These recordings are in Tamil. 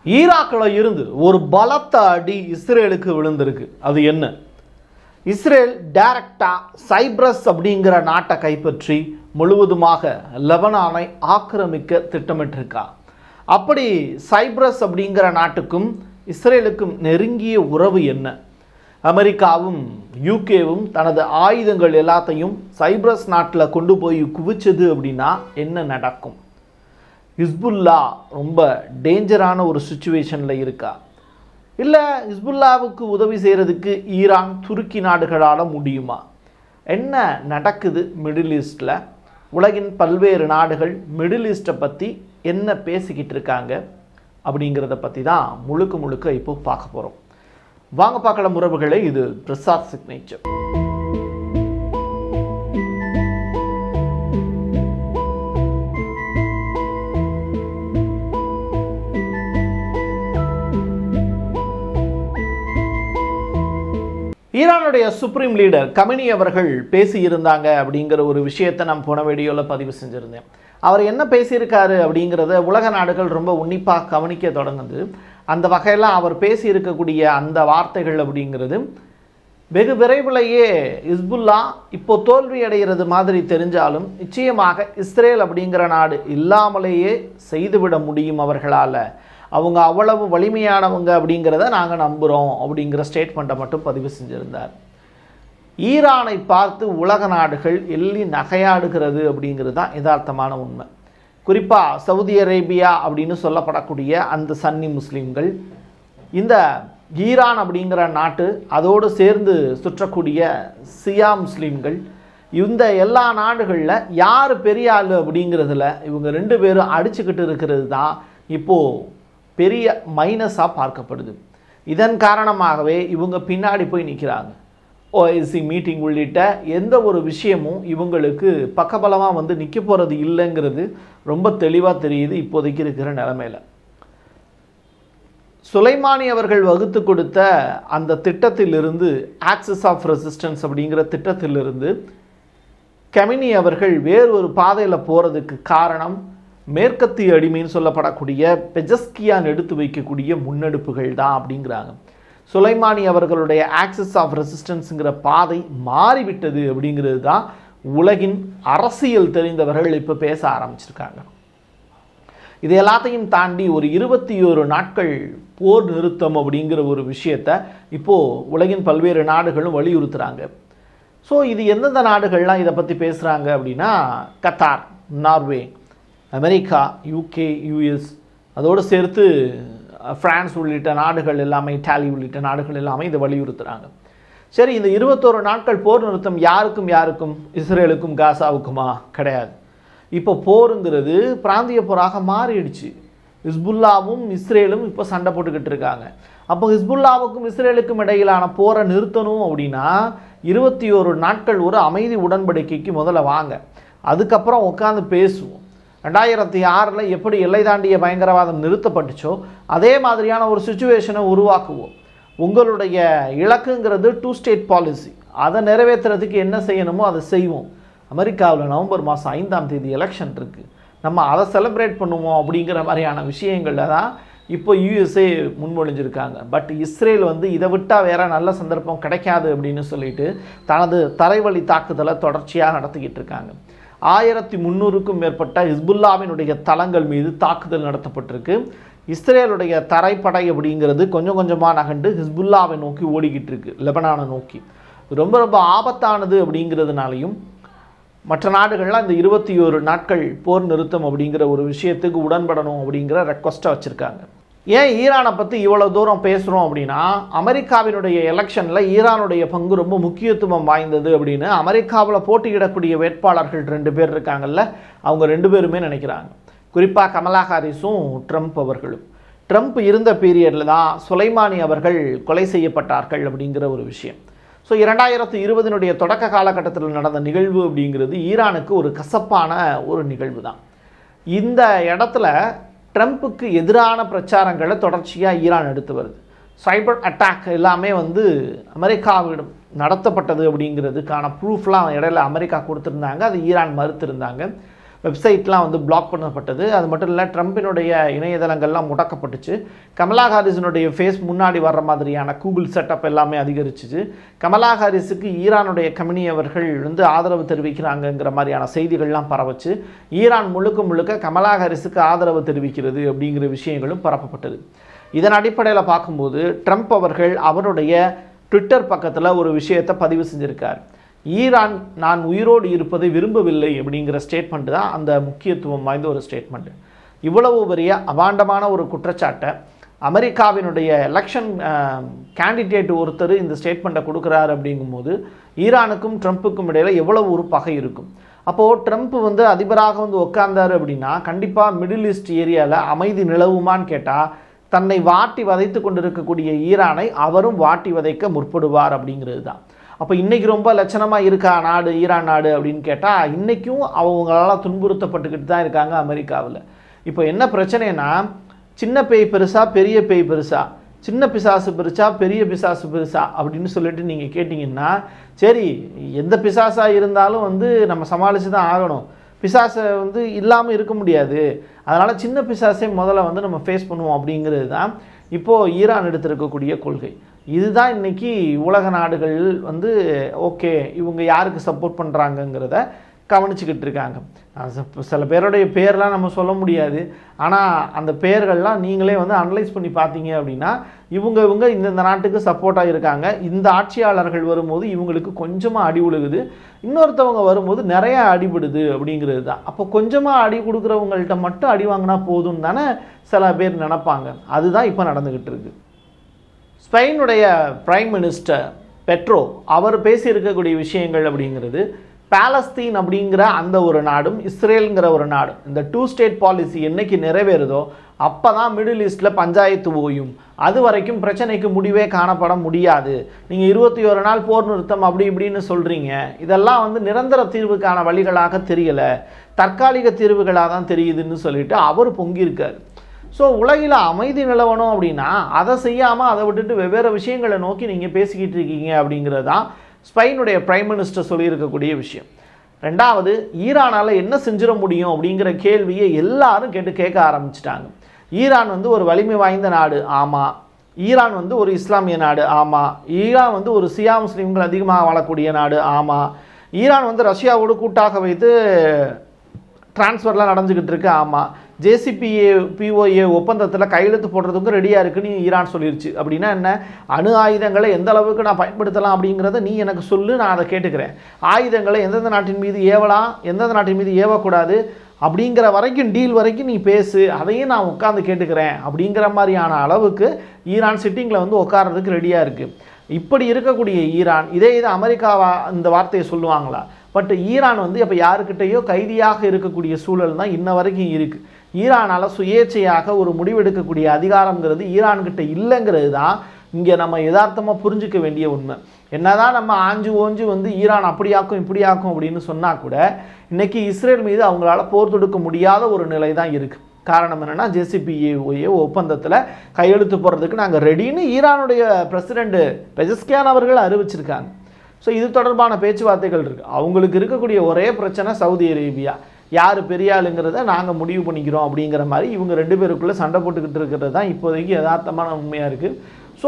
ஈராக்கில் இருந்து ஒரு பலத்த அடி இஸ்ரேலுக்கு விழுந்திருக்கு அது என்ன இஸ்ரேல் டைரக்டா சைப்ரஸ் அப்படிங்கிற நாட்டை கைப்பற்றி முழுவதுமாக லெபனானை ஆக்கிரமிக்க திட்டமிட்டிருக்கா அப்படி சைப்ரஸ் அப்படிங்கிற நாட்டுக்கும் இஸ்ரேலுக்கும் நெருங்கிய உறவு என்ன அமெரிக்காவும் யூகேவும் தனது ஆயுதங்கள் எல்லாத்தையும் சைப்ரஸ் நாட்டில் கொண்டு போய் குவிச்சது அப்படின்னா என்ன நடக்கும் ஹிஸ்புல்லா ரொம்ப டேஞ்சரான ஒரு சுச்சுவேஷனில் இருக்கா இல்லை ஹிஸ்புல்லாவுக்கு உதவி செய்கிறதுக்கு ஈரான் துருக்கி நாடுகளால் முடியுமா என்ன நடக்குது மிடில் ஈஸ்டில் உலகின் பல்வேறு நாடுகள் மிடில் ஈஸ்ட்டை பற்றி என்ன பேசிக்கிட்டு இருக்காங்க அப்படிங்கிறத பற்றி தான் முழுக்க முழுக்க இப்போ பார்க்க போகிறோம் வாங்க பார்க்கலாம் உறவுகளே இது பிரசாத் சிக்னேச்சர் ஈரானுடைய சுப்ரீம் லீடர் கமினி அவர்கள் பேசியிருந்தாங்க அப்படிங்கிற ஒரு விஷயத்தை நான் போன வீடியோவில் பதிவு செஞ்சுருந்தேன் அவர் என்ன பேசியிருக்காரு அப்படிங்கிறத உலக நாடுகள் ரொம்ப உன்னிப்பாக கவனிக்க தொடங்குது அந்த வகையில் அவர் பேசியிருக்கக்கூடிய அந்த வார்த்தைகள் அப்படிங்கிறது வெகு விரைவிலேயே இஸ்புல்லா இப்போ தோல்வி அடைகிறது மாதிரி தெரிஞ்சாலும் நிச்சயமாக இஸ்ரேல் அப்படிங்கிற நாடு இல்லாமலேயே செய்துவிட முடியும் அவர்களால் அவங்க அவ்வளவு வலிமையானவங்க அப்படிங்கிறத நாங்கள் நம்புகிறோம் அப்படிங்கிற ஸ்டேட்மெண்ட்டை மட்டும் பதிவு செஞ்சுருந்தார் ஈரானை பார்த்து உலக நாடுகள் எள்ளி நகையாடுகிறது அப்படிங்கிறது தான் யதார்த்தமான உண்மை குறிப்பாக சவுதி அரேபியா அப்படின்னு சொல்லப்படக்கூடிய அந்த சன்னி முஸ்லீம்கள் இந்த ஈரான் அப்படிங்கிற நாட்டு அதோடு சேர்ந்து சுற்றக்கூடிய சியா முஸ்லீம்கள் இந்த எல்லா நாடுகளில் யார் பெரிய ஆள் அப்படிங்கிறதுல இவங்க ரெண்டு பேரும் அடிச்சுக்கிட்டு இருக்கிறது தான் இப்போது பெரிய மைனஸாக பார்க்கப்படுது இதன் காரணமாகவே இவங்க பின்னாடி போய் நிற்கிறாங்க ஓஎஸ்சி மீட்டிங் உள்ளிட்ட எந்த ஒரு விஷயமும் இவங்களுக்கு பக்கபலமாக வந்து நிற்க போகிறது இல்லைங்கிறது ரொம்ப தெளிவாக தெரியுது இப்போதைக்கு இருக்கிற நிலமையில சுலைமானி அவர்கள் வகுத்து கொடுத்த அந்த திட்டத்திலிருந்து ஆக்சிஸ் ஆஃப் ரெசிஸ்டன்ஸ் அப்படிங்கிற திட்டத்திலிருந்து கெமினி அவர்கள் வேறு ஒரு பாதையில் போகிறதுக்கு காரணம் மேற்கத்திய அடிமைன்னு சொல்லப்படக்கூடிய பெஜஸ்கியான் எடுத்து வைக்கக்கூடிய முன்னெடுப்புகள் தான் அப்படிங்கிறாங்க சுலைமானி அவர்களுடைய ஆக்சிஸ் ஆஃப் ரெசிஸ்டன்ஸுங்கிற பாதை மாறிவிட்டது அப்படிங்கிறது தான் உலகின் அரசியல் தெரிந்தவர்கள் இப்போ பேச ஆரம்பிச்சிருக்காங்க இது எல்லாத்தையும் தாண்டி ஒரு இருபத்தி ஒரு நாட்கள் போர் நிறுத்தம் அப்படிங்கிற ஒரு விஷயத்தை இப்போது உலகின் பல்வேறு நாடுகளும் வலியுறுத்துகிறாங்க ஸோ இது எந்தெந்த நாடுகள்லாம் இதை பற்றி பேசுகிறாங்க அப்படின்னா Qatar Norway America UK US அதோடு சேர்த்து ஃப்ரான்ஸ் உள்ளிட்ட நாடுகள் எல்லாமே இட்டாலி உள்ளிட்ட நாடுகள் எல்லாமே இதை வலியுறுத்துகிறாங்க சரி இந்த இருபத்தோரு நாட்கள் போர் நிறுத்தம் யாருக்கும் யாருக்கும் இஸ்ரேலுக்கும் காசாவுக்குமா கிடையாது இப்போ போருங்கிறது பிராந்திய போராக மாறிடுச்சு ஹிஸ்புல்லாவும் இஸ்ரேலும் இப்போ சண்டை போட்டுக்கிட்டு இருக்காங்க அப்போ ஹிஸ்புல்லாவுக்கும் இஸ்ரேலுக்கும் இடையிலான போரை நிறுத்தணும் அப்படின்னா இருபத்தி ஒரு நாட்கள் ஒரு அமைதி உடன்படிக்கைக்கு முதல்ல வாங்க அதுக்கப்புறம் உட்காந்து பேசுவோம் ரெண்டாயிரத்தி ஆறில் எப்படி எல்லை தாண்டிய பயங்கரவாதம் நிறுத்தப்பட்டுச்சோ அதே மாதிரியான ஒரு சுச்சுவேஷனை உருவாக்குவோம் உங்களுடைய இலக்குங்கிறது டூ ஸ்டேட் பாலிசி அதை நிறைவேற்றுறதுக்கு என்ன செய்யணுமோ அதை செய்வோம் அமெரிக்காவில் நவம்பர் மாதம் ஐந்தாம் தேதி எலெக்ஷன் இருக்குது நம்ம அதை செலிப்ரேட் பண்ணுவோம் அப்படிங்கிற மாதிரியான விஷயங்களில் தான் இப்போ யூஎஸ்ஏ முன்மொழிஞ்சிருக்காங்க பட் இஸ்ரேல் வந்து இதை விட்டால் வேற நல்ல சந்தர்ப்பம் கிடைக்காது அப்படின்னு சொல்லிட்டு தனது தரைவழி தாக்குதலை தொடர்ச்சியாக நடத்திக்கிட்டு இருக்காங்க ஆயிரத்தி முந்நூறுக்கும் மேற்பட்ட ஹிஸ்புல்லாவினுடைய தளங்கள் மீது தாக்குதல் நடத்தப்பட்டிருக்கு இஸ்ரேலுடைய தரைப்படை அப்படிங்கிறது கொஞ்சம் கொஞ்சமாக நகண்டு ஹிஸ்புல்லாவை நோக்கி ஓடிக்கிட்டு இருக்கு லெபனானை நோக்கி ரொம்ப ரொம்ப ஆபத்தானது அப்படிங்கிறதுனாலையும் மற்ற நாடுகள்லாம் இந்த இருபத்தி ஒரு நாட்கள் போர் நிறுத்தம் அப்படிங்கிற ஒரு விஷயத்துக்கு உடன்படணும் அப்படிங்கிற ரெக்வஸ்ட்டை வச்சுருக்காங்க ஏன் ஈரானை பற்றி இவ்வளோ தூரம் பேசுகிறோம் அப்படின்னா அமெரிக்காவினுடைய எலெக்ஷனில் ஈரானுடைய பங்கு ரொம்ப முக்கியத்துவம் வாய்ந்தது அப்படின்னு அமெரிக்காவில் போட்டியிடக்கூடிய வேட்பாளர்கள் ரெண்டு பேர் இருக்காங்கல்ல அவங்க ரெண்டு பேருமே நினைக்கிறாங்க குறிப்பாக கமலா ஹாரிஸும் ட்ரம்ப் அவர்களும் ட்ரம்ப் இருந்த பீரியடில் தான் சுலைமானி அவர்கள் கொலை செய்யப்பட்டார்கள் அப்படிங்கிற ஒரு விஷயம் ஸோ இரண்டாயிரத்து இருபதினுடைய தொடக்க காலகட்டத்தில் நடந்த நிகழ்வு அப்படிங்கிறது ஈரானுக்கு ஒரு கசப்பான ஒரு நிகழ்வு தான் இந்த இடத்துல ட்ரம்ப்புக்கு எதிரான பிரச்சாரங்களை தொடர்ச்சியாக ஈரான் எடுத்து வருது சைபர் அட்டாக் எல்லாமே வந்து அமெரிக்காவிடம் நடத்தப்பட்டது அப்படிங்கிறதுக்கான ப்ரூஃப்லாம் இடையில அமெரிக்கா கொடுத்துருந்தாங்க அது ஈரான் மறுத்திருந்தாங்க வெப்சைட்லாம் வந்து பிளாக் பண்ணப்பட்டது அது மட்டும் இல்லை ட்ரம்பினுடைய இணையதளங்கள்லாம் முடக்கப்பட்டுச்சு கமலா ஹாரிஸினுடைய ஃபேஸ் முன்னாடி வர்ற மாதிரியான கூகுள் செட்டப் எல்லாமே அதிகரிச்சுச்சு கமலா ஹாரிஸுக்கு ஈரானுடைய கமினி அவர்கள் வந்து ஆதரவு தெரிவிக்கிறாங்கங்கிற மாதிரியான செய்திகள்லாம் பரவச்சு ஈரான் முழுக்க முழுக்க கமலா ஹாரிஸுக்கு ஆதரவு தெரிவிக்கிறது அப்படிங்கிற விஷயங்களும் பரப்பப்பட்டது இதன் அடிப்படையில் பார்க்கும்போது ட்ரம்ப் அவர்கள் அவருடைய ட்விட்டர் பக்கத்தில் ஒரு விஷயத்தை பதிவு செஞ்சிருக்கார் ஈரான் நான் உயிரோடு இருப்பதை விரும்பவில்லை அப்படிங்கிற ஸ்டேட்மெண்ட் தான் அந்த முக்கியத்துவம் வாய்ந்த ஒரு ஸ்டேட்மெண்ட் இவ்வளவு பெரிய அபாண்டமான ஒரு குற்றச்சாட்டை அமெரிக்காவினுடைய எலெக்ஷன் கேண்டிடேட் ஒருத்தர் இந்த ஸ்டேட்மெண்ட்டை கொடுக்குறாரு அப்படிங்கும்போது ஈரானுக்கும் ட்ரம்ப்புக்கும் இடையில எவ்வளவு ஒரு பகை இருக்கும் அப்போது ட்ரம்ப் வந்து அதிபராக வந்து உட்கார்ந்தாரு அப்படின்னா கண்டிப்பாக மிடில் ஈஸ்ட் ஏரியாவில் அமைதி நிலவுமான்னு கேட்டால் தன்னை வாட்டி வதைத்து கொண்டிருக்கக்கூடிய ஈரானை அவரும் வாட்டி வதைக்க முற்படுவார் அப்படிங்கிறது தான் அப்போ இன்னைக்கு ரொம்ப லட்சணமாக இருக்கா நாடு ஈரான் நாடு அப்படின்னு கேட்டால் இன்றைக்கும் அவங்களால துன்புறுத்தப்பட்டுக்கிட்டு தான் இருக்காங்க அமெரிக்காவில் இப்போ என்ன பிரச்சனைனா சின்ன பேய் பெருசா பெரிய பேய் பெருசா சின்ன பிசாசு பெருசா பெரிய பிசாசு பெருசா அப்படின்னு சொல்லிட்டு நீங்கள் கேட்டிங்கன்னா சரி எந்த பிசாசா இருந்தாலும் வந்து நம்ம சமாளித்து தான் ஆகணும் பிசாசை வந்து இல்லாமல் இருக்க முடியாது அதனால் சின்ன பிசாசை முதல்ல வந்து நம்ம ஃபேஸ் பண்ணுவோம் அப்படிங்கிறது தான் இப்போது ஈரான் எடுத்திருக்கக்கூடிய கொள்கை இதுதான் இன்னைக்கு உலக நாடுகள் வந்து ஓகே இவங்க யாருக்கு சப்போர்ட் பண்ணுறாங்கங்கிறத கவனிச்சுக்கிட்டு இருக்காங்க அது சில- சில பேருடைய பேர்லாம் நம்ம சொல்ல முடியாது ஆனால் அந்த பேர்கள்லாம் நீங்களே வந்து அனலைஸ் பண்ணி பார்த்தீங்க அப்படின்னா இவங்க இவங்க இந்தந்த நாட்டுக்கு சப்போர்ட்டாக இருக்காங்க இந்த ஆட்சியாளர்கள் வரும்போது இவங்களுக்கு கொஞ்சமாக அடி விழுகுது இன்னொருத்தவங்க வரும்போது நிறைய அடிபடுது அப்படிங்கிறது தான் அப்போ கொஞ்சமாக அடி கொடுக்குறவங்கள்ட்ட மட்டும் அடி வாங்கினா போதும் தானே சில பேர் நினைப்பாங்க அதுதான் இப்போ நடந்துக்கிட்டு இருக்கு ஸ்பெயினுடைய பிரைம் மினிஸ்டர் பெட்ரோ அவர் பேசியிருக்கக்கூடிய விஷயங்கள் அப்படிங்கிறது பாலஸ்தீன் அப்படிங்கிற அந்த ஒரு நாடும் இஸ்ரேலுங்கிற ஒரு நாடும் இந்த டூ ஸ்டேட் பாலிசி என்னைக்கு நிறைவேறுதோ அப்போ தான் மிடில் ஈஸ்டில் பஞ்சாயத்து ஓயும் அது வரைக்கும் பிரச்சனைக்கு முடிவே காணப்பட முடியாது நீங்கள் இருபத்தி ஒரு நாள் போர் நிறுத்தம் அப்படி இப்படின்னு சொல்கிறீங்க இதெல்லாம் வந்து நிரந்தர தீர்வுக்கான வழிகளாக தெரியலை தற்காலிக தீர்வுகளாக தான் தெரியுதுன்னு சொல்லிட்டு அவர் பொங்கியிருக்கார் ஸோ உலகில் அமைதி நிலவணும் அப்படின்னா அதை செய்யாமல் அதை விட்டுட்டு வெவ்வேறு விஷயங்களை நோக்கி நீங்கள் பேசிக்கிட்டு இருக்கீங்க அப்படிங்கிறது தான் ஸ்பெயினுடைய பிரைம் மினிஸ்டர் சொல்லியிருக்கக்கூடிய விஷயம் ரெண்டாவது ஈரானால் என்ன செஞ்சிட முடியும் அப்படிங்கிற கேள்வியை எல்லாரும் கேட்டு கேட்க ஆரம்பிச்சிட்டாங்க ஈரான் வந்து ஒரு வலிமை வாய்ந்த நாடு ஆமாம் ஈரான் வந்து ஒரு இஸ்லாமிய நாடு ஆமாம் ஈரான் வந்து ஒரு சியா முஸ்லீம்கள் அதிகமாக வாழக்கூடிய நாடு ஆமாம் ஈரான் வந்து ரஷ்யாவோடு கூட்டாக வைத்து டிரான்ஸ்ஃபர்லாம் நடந்துக்கிட்டு இருக்கு ஆமாம் ஜேசிபிஏ பிஓஏ ஒப்பந்தத்தில் கையெழுத்து போடுறதுக்கும் ரெடியாக இருக்குன்னு ஈரான் சொல்லிருச்சு அப்படின்னா என்ன அணு ஆயுதங்களை எந்த அளவுக்கு நான் பயன்படுத்தலாம் அப்படிங்கிறத நீ எனக்கு சொல்லு நான் அதை கேட்டுக்கிறேன் ஆயுதங்களை எந்தெந்த நாட்டின் மீது ஏவலாம் எந்தெந்த நாட்டின் மீது ஏவக்கூடாது அப்படிங்கிற வரைக்கும் டீல் வரைக்கும் நீ பேசு அதையும் நான் உட்காந்து கேட்டுக்கிறேன் அப்படிங்கிற மாதிரியான அளவுக்கு ஈரான் சிட்டிங்கில் வந்து உட்கார்றதுக்கு ரெடியாக இருக்குது இப்படி இருக்கக்கூடிய ஈரான் இதே இது அமெரிக்காவா இந்த வார்த்தையை சொல்லுவாங்களா பட் ஈரான் வந்து இப்போ யாருக்கிட்டேயோ கைதியாக இருக்கக்கூடிய சூழல் தான் இன்ன வரைக்கும் இருக்குது ஈரானால் சுயேட்சையாக ஒரு முடிவெடுக்கக்கூடிய அதிகாரங்கிறது ஈரான்கிட்ட இல்லைங்கிறது தான் இங்கே நம்ம யதார்த்தமாக புரிஞ்சுக்க வேண்டிய உண்மை என்னதான் நம்ம ஆஞ்சு ஓஞ்சு வந்து ஈரான் அப்படியாக்கும் இப்படியாக்கும் அப்படின்னு சொன்னால் கூட இன்னைக்கு இஸ்ரேல் மீது அவங்களால போர் தொடுக்க முடியாத ஒரு நிலை தான் இருக்குது காரணம் என்னன்னா ஜேசிபிஏ ஒப்பந்தத்தில் கையெழுத்து போடுறதுக்கு நாங்கள் ரெடின்னு ஈரானுடைய பிரசிடெண்ட் பெஜஸ்கியான் அவர்கள் அறிவிச்சிருக்காங்க ஸோ இது தொடர்பான பேச்சுவார்த்தைகள் இருக்குது அவங்களுக்கு இருக்கக்கூடிய ஒரே பிரச்சனை சவுதி அரேபியா யார் பெரிய ஆளுங்கிறத நாங்கள் முடிவு பண்ணிக்கிறோம் அப்படிங்கிற மாதிரி இவங்க ரெண்டு பேருக்குள்ளே சண்டை போட்டுக்கிட்டு இருக்கிறது தான் இப்போதைக்கு யதார்த்தமான உண்மையாக இருக்குது ஸோ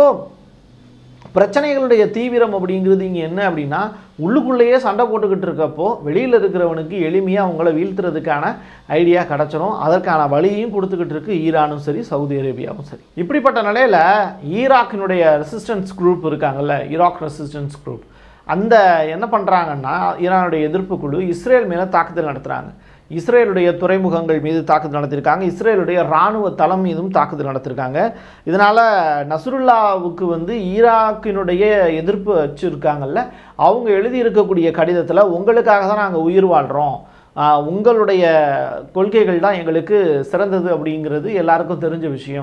பிரச்சனைகளுடைய தீவிரம் அப்படிங்கிறது இங்கே என்ன அப்படின்னா உள்ளுக்குள்ளேயே சண்டை போட்டுக்கிட்டு இருக்கப்போ வெளியில் இருக்கிறவனுக்கு எளிமையாக அவங்கள வீழ்த்துறதுக்கான ஐடியா கிடச்சிரும் அதற்கான வழியையும் கொடுத்துக்கிட்டு இருக்கு ஈரானும் சரி சவுதி அரேபியாவும் சரி இப்படிப்பட்ட நிலையில் ஈராக்கினுடைய ரெசிஸ்டன்ஸ் குரூப் இருக்காங்கல்ல ஈராக் ரெசிஸ்டன்ஸ் குரூப் அந்த என்ன பண்ணுறாங்கன்னா ஈரானுடைய எதிர்ப்பு குழு இஸ்ரேல் மேலே தாக்குதல் நடத்துகிறாங்க இஸ்ரேலுடைய துறைமுகங்கள் மீது தாக்குதல் நடத்தியிருக்காங்க இஸ்ரேலுடைய இராணுவ தளம் மீதும் தாக்குதல் நடத்திருக்காங்க இதனால் நசுருல்லாவுக்கு வந்து ஈராக்கினுடைய எதிர்ப்பு வச்சுருக்காங்கல்ல அவங்க எழுதியிருக்கக்கூடிய கடிதத்தில் உங்களுக்காக தான் நாங்கள் உயிர் வாழ்கிறோம் ஆஹ் உங்களுடைய கொள்கைகள் தான் எங்களுக்கு சிறந்தது அப்படிங்கிறது எல்லாருக்கும் தெரிஞ்ச விஷயம்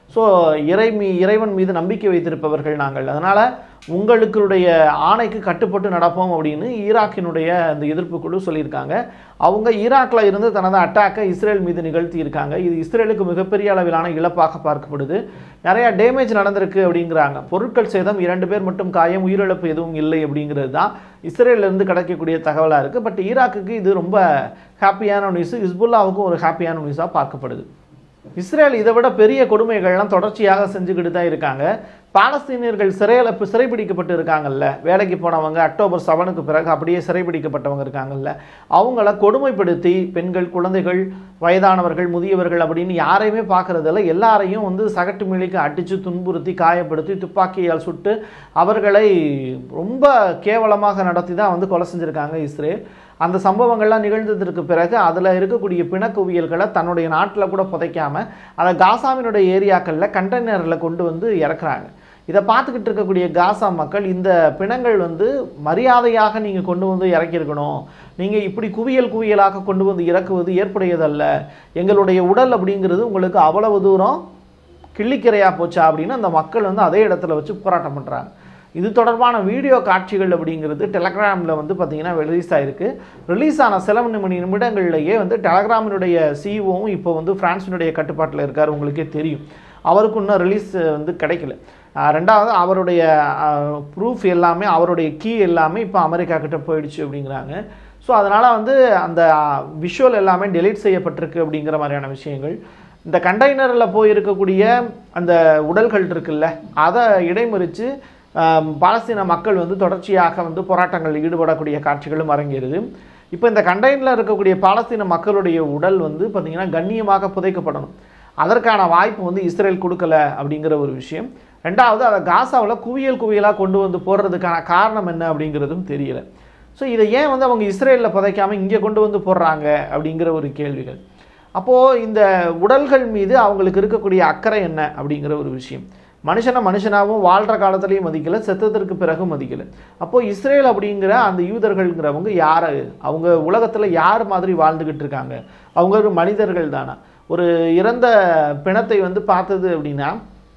ஸோ இறை மீ இறைவன் மீது நம்பிக்கை வைத்திருப்பவர்கள் நாங்கள் அதனால் உங்களுடைய ஆணைக்கு கட்டுப்பட்டு நடப்போம் அப்படின்னு ஈராக்கினுடைய அந்த எதிர்ப்பு குழு சொல்லியிருக்காங்க அவங்க ஈராக்கில் இருந்து தனது அட்டாக்கை இஸ்ரேல் மீது நிகழ்த்தி இருக்காங்க இது இஸ்ரேலுக்கு மிகப்பெரிய அளவிலான இழப்பாக பார்க்கப்படுது நிறைய டேமேஜ் நடந்திருக்கு அப்படிங்கிறாங்க பொருட்கள் சேதம் இரண்டு பேர் மட்டும் காயம் உயிரிழப்பு எதுவும் இல்லை அப்படிங்கிறது தான் இஸ்ரேலிருந்து கிடைக்கக்கூடிய தகவலாக இருக்குது பட் ஈராக்குக்கு இது ரொம்ப ஹாப்பியான நியூஸ் ஹிஸ்புல்லாவுக்கும் ஒரு ஹாப்பியான நியூஸாக பார்க்கப்படுது இஸ்ரேல் இதை விட பெரிய கொடுமைகள்லாம் தொடர்ச்சியாக செஞ்சுக்கிட்டு தான் இருக்காங்க பாலஸ்தீனியர்கள் சிறையில் இப்போ சிறைபிடிக்கப்பட்டு இருக்காங்கல்ல வேலைக்கு போனவங்க அக்டோபர் செவனுக்கு பிறகு அப்படியே சிறைபிடிக்கப்பட்டவங்க இருக்காங்கல்ல அவங்கள கொடுமைப்படுத்தி பெண்கள் குழந்தைகள் வயதானவர்கள் முதியவர்கள் அப்படின்னு யாரையுமே பார்க்கறதில்ல எல்லாரையும் வந்து சகட்டு மிளிக்கு அடித்து துன்புறுத்தி காயப்படுத்தி துப்பாக்கியால் சுட்டு அவர்களை ரொம்ப கேவலமாக நடத்தி தான் வந்து கொலை செஞ்சுருக்காங்க இஸ்ரேல் அந்த சம்பவங்கள்லாம் நிகழ்ந்ததற்கு பிறகு அதில் இருக்கக்கூடிய பிணக்குவியல்களை தன்னுடைய நாட்டில் கூட புதைக்காம அதை காசாவினுடைய ஏரியாக்களில் கண்டெய்னரில் கொண்டு வந்து இறக்குறாங்க இதை பார்த்துக்கிட்டு இருக்கக்கூடிய காசா மக்கள் இந்த பிணங்கள் வந்து மரியாதையாக நீங்கள் கொண்டு வந்து இறக்கியிருக்கணும் நீங்கள் இப்படி குவியல் குவியலாக கொண்டு வந்து இறக்குவது ஏற்புடையதல்ல எங்களுடைய உடல் அப்படிங்கிறது உங்களுக்கு அவ்வளவு தூரம் கிள்ளிக்கிறையாக போச்சா அப்படின்னு அந்த மக்கள் வந்து அதே இடத்துல வச்சு போராட்டம் பண்ணுறாங்க இது தொடர்பான வீடியோ காட்சிகள் அப்படிங்கிறது டெலகிராமில் வந்து பார்த்தீங்கன்னா ரிலீஸ் ஆயிருக்கு ரிலீஸ் ஆன சில மணி நிமிடங்கள்லேயே வந்து டெலகிராமினுடைய சிஇஓவும் இப்போ வந்து பிரான்ஸினுடைய கட்டுப்பாட்டில் இருக்கார் உங்களுக்கே தெரியும் அவருக்கு இன்னும் ரிலீஸ் வந்து கிடைக்கல ஆஹ் ரெண்டாவது அவருடைய ப்ரூஃப் எல்லாமே அவருடைய கீ எல்லாமே இப்போ அமெரிக்கா கிட்ட போயிடுச்சு அப்படிங்கிறாங்க ஸோ அதனால் வந்து அந்த விஷுவல் எல்லாமே டெலீட் செய்யப்பட்டிருக்கு அப்படிங்கிற மாதிரியான விஷயங்கள் இந்த கண்டெய்னரில் போயிருக்கக்கூடிய அந்த உடல்கள் இருக்குல்ல அதை இடைமறித்து ஆம், பாலஸ்தீன மக்கள் வந்து தொடர்ச்சியாக வந்து போராட்டங்களில் ஈடுபடக்கூடிய காட்சிகளும் அரங்கேறுது இப்போ இந்த கண்டெய்னரில் இருக்கக்கூடிய பாலஸ்தீன மக்களுடைய உடல் வந்து பார்த்திங்கன்னா கண்ணியமாக புதைக்கப்படணும் அதற்கான வாய்ப்பு வந்து இஸ்ரேல் கொடுக்கல அப்படிங்கிற ஒரு விஷயம் ரெண்டாவது அதை காசாவில் குவியல் குவியலாக கொண்டு வந்து போடுறதுக்கான காரணம் என்ன அப்படிங்கிறதும் தெரியல ஸோ இதை ஏன் வந்து அவங்க இஸ்ரேலில் புதைக்காமல் இங்கே கொண்டு வந்து போடுறாங்க அப்படிங்கிற ஒரு கேள்விகள் அப்போது இந்த உடல்கள் மீது அவங்களுக்கு இருக்கக்கூடிய அக்கறை என்ன அப்படிங்கிற ஒரு விஷயம் மனுஷனை மனுஷனாகவும் வாழ்கிற காலத்துலேயும் மதிக்கலை செத்ததற்கு பிறகு மதிக்கலை அப்போது இஸ்ரேல் அப்படிங்கிற அந்த யூதர்கள்ங்கிறவங்க யார் அவங்க உலகத்தில் யார் மாதிரி வாழ்ந்துக்கிட்டு இருக்காங்க அவங்க ஒரு மனிதர்கள் தானா ஒரு இறந்த பிணத்தை வந்து பார்த்தது அப்படின்னா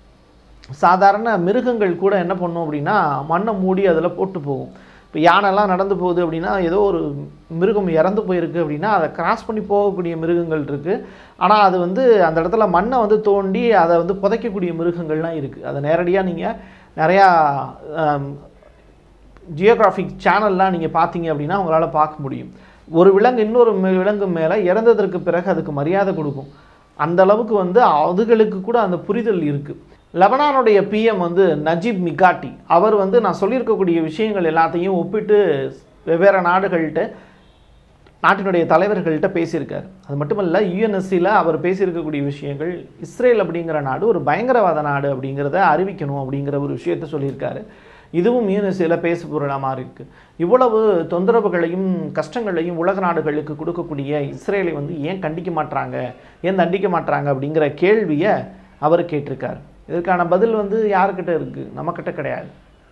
சாதாரண மிருகங்கள் கூட என்ன பண்ணும் அப்படின்னா மண்ணை மூடி அதில் போட்டு போகும் இப்போ யானைலாம் நடந்து போகுது அப்படின்னா ஏதோ ஒரு மிருகம் இறந்து போயிருக்கு அப்படின்னா அதை கிராஸ் பண்ணி போகக்கூடிய மிருகங்கள் இருக்குது ஆனால் அது வந்து அந்த இடத்துல மண்ணை வந்து தோண்டி அதை வந்து புதைக்கக்கூடிய மிருகங்கள்லாம் இருக்குது அதை நேரடியாக நீங்கள் நிறையா ஜியோகிராஃபிக் சேனல்லாம் நீங்கள் பார்த்தீங்க அப்படின்னா உங்களால் பார்க்க முடியும் ஒரு விலங்கு இன்னொரு மி- விலங்கு மேலே இறந்ததற்கு பிறகு அதுக்கு மரியாதை கொடுக்கும் அந்த அளவுக்கு வந்து அதுகளுக்கு கூட அந்த புரிதல் இருக்குது லெபனானுடைய பிஎம் வந்து நஜீப் மிகாட்டி அவர் வந்து நான் சொல்லியிருக்கக்கூடிய விஷயங்கள் எல்லாத்தையும் ஒப்பிட்டு வெவ்வேறு நாடுகள்கிட்ட நாட்டினுடைய தலைவர்கள்ட்ட பேசியிருக்காரு அது மட்டுமல்ல யுஎன்எஸ்சியில் அவர் பேசியிருக்கக்கூடிய விஷயங்கள் இஸ்ரேல் அப்படிங்கிற நாடு ஒரு பயங்கரவாத நாடு அப்படிங்கிறத அறிவிக்கணும் அப்படிங்கிற ஒரு விஷயத்த சொல்லியிருக்காரு இதுவும் யுஎன்எஸ்சியில் பேசு பொருளாக மாறி இருக்கு இவ்வளவு தொந்தரவுகளையும் கஷ்டங்களையும் உலக நாடுகளுக்கு கொடுக்கக்கூடிய இஸ்ரேலை வந்து ஏன் கண்டிக்க மாட்றாங்க ஏன் தண்டிக்க மாட்றாங்க அப்படிங்கிற கேள்வியை அவர் கேட்டிருக்கார் இதற்கான பதில் வந்து யாருக்கிட்ட இருக்குது நம்மக்கிட்ட கிடையாது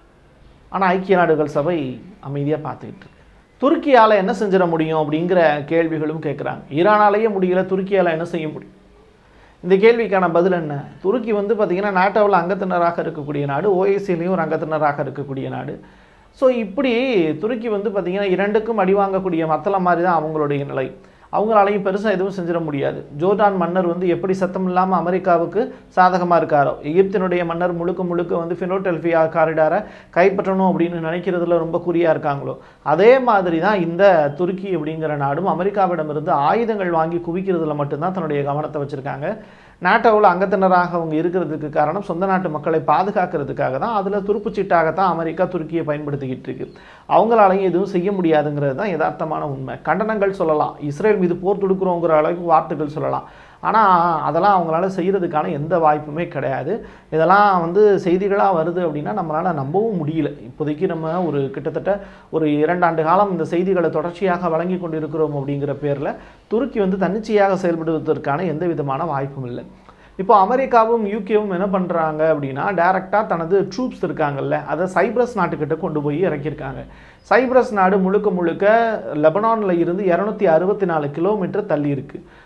ஆனால் ஐக்கிய நாடுகள் சபை அமைதியாக பார்த்துக்கிட்டு இருக்கு துருக்கியால் என்ன செஞ்சிட முடியும் அப்படிங்கிற கேள்விகளும் கேட்குறாங்க ஈரானாலேயே முடியல துருக்கியால் என்ன செய்ய முடியும் இந்த கேள்விக்கான பதில் என்ன துருக்கி வந்து பார்த்திங்கன்னா நாட்டோவில் அங்கத்தினராக இருக்கக்கூடிய நாடு ஓஏசிலையும் ஒரு அங்கத்தினராக இருக்கக்கூடிய நாடு ஸோ இப்படி துருக்கி வந்து பார்த்திங்கன்னா இரண்டுக்கும் அடி வாங்கக்கூடிய மத்தளம் மாதிரி தான் அவங்களுடைய நிலை அவங்களாலையும் பெருசாக எதுவும் செஞ்சிட முடியாது ஜோர்டான் மன்னர் வந்து எப்படி சத்தம் இல்லாமல் அமெரிக்காவுக்கு சாதகமாக இருக்காரோ எகிப்தினுடைய மன்னர் முழுக்க முழுக்க வந்து ஃபினோடெல்ஃபியா காரிடாரை கைப்பற்றணும் அப்படின்னு நினைக்கிறதுல ரொம்ப குறியாக இருக்காங்களோ அதே மாதிரி தான் இந்த துருக்கி அப்படிங்கிற நாடும் அமெரிக்காவிடமிருந்து ஆயுதங்கள் வாங்கி குவிக்கிறதுல மட்டும்தான் தன்னுடைய கவனத்தை வச்சுருக்காங்க நாட்டோவில் அங்கத்தினராக அவங்க இருக்கிறதுக்கு காரணம் சொந்த நாட்டு மக்களை பாதுகாக்கிறதுக்காக தான் அதில் துருப்புச்சீட்டாகத்தான் அமெரிக்கா துருக்கியை பயன்படுத்திக்கிட்டு இருக்கு அவங்களாலையும் எதுவும் செய்ய முடியாதுங்கிறது தான் யதார்த்தமான உண்மை கண்டனங்கள் சொல்லலாம் இஸ்ரேல் மீது போர் தொடுக்கிறோங்கிற அளவுக்கு வார்த்தைகள் சொல்லலாம் ஆனால் அதெல்லாம் அவங்களால செய்கிறதுக்கான எந்த வாய்ப்புமே கிடையாது இதெல்லாம் வந்து செய்திகளாக வருது அப்படின்னா நம்மளால் நம்பவும் முடியல இப்போதைக்கு நம்ம ஒரு கிட்டத்தட்ட ஒரு இரண்டாண்டு காலம் இந்த செய்திகளை தொடர்ச்சியாக வழங்கி கொண்டிருக்கிறோம் அப்படிங்கிற பேரில் துருக்கி வந்து தன்னிச்சையாக செயல்படுவதற்கான எந்த விதமான வாய்ப்பும் இல்லை இப்போ அமெரிக்காவும் யூகேவும் என்ன பண்ணுறாங்க அப்படின்னா டைரெக்டாக தனது ட்ரூப்ஸ் இருக்காங்கல்ல அதை சைப்ரஸ் நாட்டுக்கிட்ட கொண்டு போய் இறக்கியிருக்காங்க சைப்ரஸ் நாடு முழுக்க முழுக்க லெபனானில் இருந்து இரநூத்தி அறுபத்தி நாலு கிலோமீட்டர் தள்ளி இருக்குது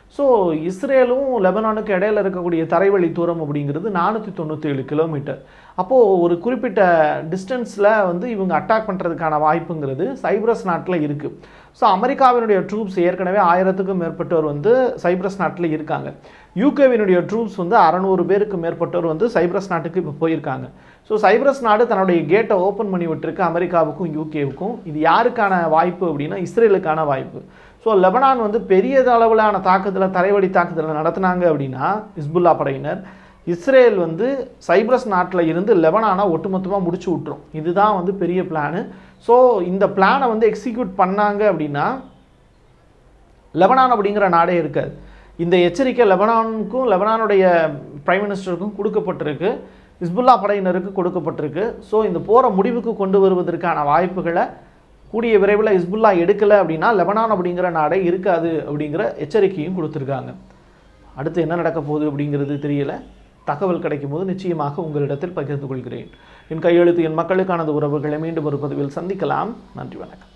ஸோ இஸ்ரேலும் லெபனானுக்கு இடையில இருக்கக்கூடிய தரைவழி தூரம் அப்படிங்கிறது நானூற்றி தொண்ணூற்றி ஏழு கிலோமீட்டர் அப்போது ஒரு குறிப்பிட்ட டிஸ்டன்ஸில் வந்து இவங்க அட்டாக் பண்ணுறதுக்கான வாய்ப்புங்கிறது சைப்ரஸ் நாட்டில் இருக்குது ஸோ அமெரிக்காவினுடைய ட்ரூப்ஸ் ஏற்கனவே ஆயிரத்துக்கும் மேற்பட்டோர் வந்து சைப்ரஸ் நாட்டில் இருக்காங்க யூகேவினுடைய ட்ரூப்ஸ் வந்து அறநூறு பேருக்கு மேற்பட்டோர் வந்து சைப்ரஸ் நாட்டுக்கு இப்போ போயிருக்காங்க ஸோ சைப்ரஸ் நாடு தன்னுடைய கேட்டை ஓப்பன் பண்ணி விட்டுருக்கு அமெரிக்காவுக்கும் யூகேவுக்கும் இது யாருக்கான வாய்ப்பு அப்படின்னா இஸ்ரேலுக்கான வாய்ப்பு ஸோ லெபனான் வந்து பெரிய அளவிலான தாக்குதலை தரைவழி தாக்குதலை நடத்துனாங்க அப்படின்னா இஸ்புல்லா படையினர் இஸ்ரேல் வந்து சைப்ரஸ் நாட்டில் இருந்து லெபனானை ஒட்டுமொத்தமாக முடிச்சு விட்டுரும் இதுதான் வந்து பெரிய பிளானு ஸோ இந்த பிளானை வந்து எக்ஸிக்யூட் பண்ணாங்க அப்படின்னா லெபனான் அப்படிங்கிற நாடே இருக்காது இந்த எச்சரிக்கை லெபனானுக்கும் லெபனானுடைய பிரைம் மினிஸ்டருக்கும் கொடுக்கப்பட்டிருக்கு இஸ்புல்லா படையினருக்கு கொடுக்கப்பட்டிருக்கு ஸோ இந்த போரை முடிவுக்கு கொண்டு வருவதற்கான வாய்ப்புகளை கூடிய விரைவில் இஸ்புல்லா எடுக்கலை அப்படின்னா லெபனான் அப்படிங்கிற நாடே இருக்காது அப்படிங்கிற எச்சரிக்கையும் கொடுத்துருக்காங்க அடுத்து என்ன நடக்க போகுது அப்படிங்கிறது தெரியல தகவல் கிடைக்கும் போது நிச்சயமாக உங்களிடத்தில் பகிர்ந்து கொள்கிறேன் என் கையெழுத்து என் மக்களுக்கானது உறவுகளை மீண்டும் ஒரு பதிவில் சந்திக்கலாம் நன்றி வணக்கம்